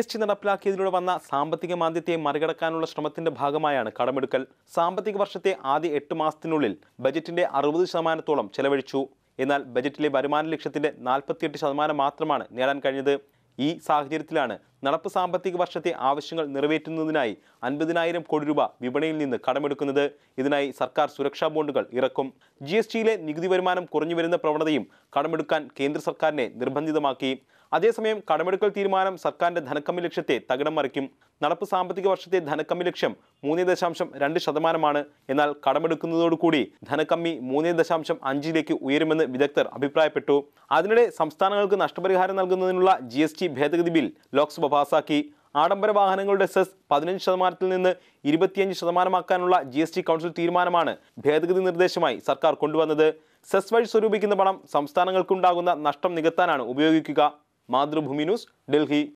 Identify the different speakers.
Speaker 1: S T നടപ്പിലാക്കിയതിലൂടെ വന്ന സാമ്പത്തിക മാന്ദ്യത്തെ മറികടക്കാനുള്ള ശ്രമത്തിന്റെ ഭാഗമായാണ് കടമെടുക്കൽ സാമ്പത്തിക വർഷത്തെ ആദ്യ എട്ട് മാസത്തിനുള്ളിൽ ബജറ്റിന്റെ അറുപത് ശതമാനത്തോളം ചെലവഴിച്ചു എന്നാൽ ബജറ്റിലെ വരുമാന ലക്ഷ്യത്തിന്റെ നാൽപ്പത്തിയെട്ട് ശതമാനം മാത്രമാണ് നേടാൻ കഴിഞ്ഞത് ഈ സാഹചര്യത്തിലാണ് നടപ്പ് സാമ്പത്തിക വർഷത്തെ ആവശ്യങ്ങൾ നിറവേറ്റുന്നതിനായി അൻപതിനായിരം കോടി രൂപ വിപണിയിൽ നിന്ന് കടമെടുക്കുന്നത് ഇതിനായി സർക്കാർ സുരക്ഷാ ബോണ്ടുകൾ ഇറക്കും ജി എസ് ടിയിലെ നികുതി വരുമാനം കുറഞ്ഞു വരുന്ന പ്രവണതയും കടമെടുക്കാൻ കേന്ദ്ര സർക്കാരിനെ നിർബന്ധിതമാക്കി അതേസമയം കടമെടുക്കൽ തീരുമാനം സർക്കാരിന്റെ ധനക്കമ്മി ലക്ഷ്യത്തെ തകിടം മറിക്കും നടപ്പ് സാമ്പത്തിക വർഷത്തെ ധനക്കമ്മി ലക്ഷ്യം മൂന്ന് ദശാംശം രണ്ട് ശതമാനമാണ് എന്നാൽ കടമെടുക്കുന്നതോടുകൂടി ധനക്കമ്മി മൂന്ന് ദശാംശം അഞ്ചിലേക്ക് ഉയരുമെന്ന് വിദഗ്ധർ അഭിപ്രായപ്പെട്ടു അതിനിടെ സംസ്ഥാനങ്ങൾക്ക് നഷ്ടപരിഹാരം നൽകുന്നതിനുള്ള ജി എസ് ടി ഭേദഗതി ബിൽ ലോക്സഭ പാസാക്കി ആഡംബര വാഹനങ്ങളുടെ സെസ് പതിനഞ്ച് ശതമാനത്തിൽ നിന്ന് ഇരുപത്തിയഞ്ച് ശതമാനമാക്കാനുള്ള ജി എസ് ടി കൗൺസിൽ തീരുമാനമാണ് ഭേദഗതി നിർദ്ദേശമായി സർക്കാർ കൊണ്ടുവന്നത് സെസ് വഴി സ്വരൂപിക്കുന്ന പണം സംസ്ഥാനങ്ങൾക്കുണ്ടാകുന്ന നഷ്ടം നികത്താനാണ് ഉപയോഗിക്കുക മാതൃഭൂമി ന്യൂസ് ഡൽഹി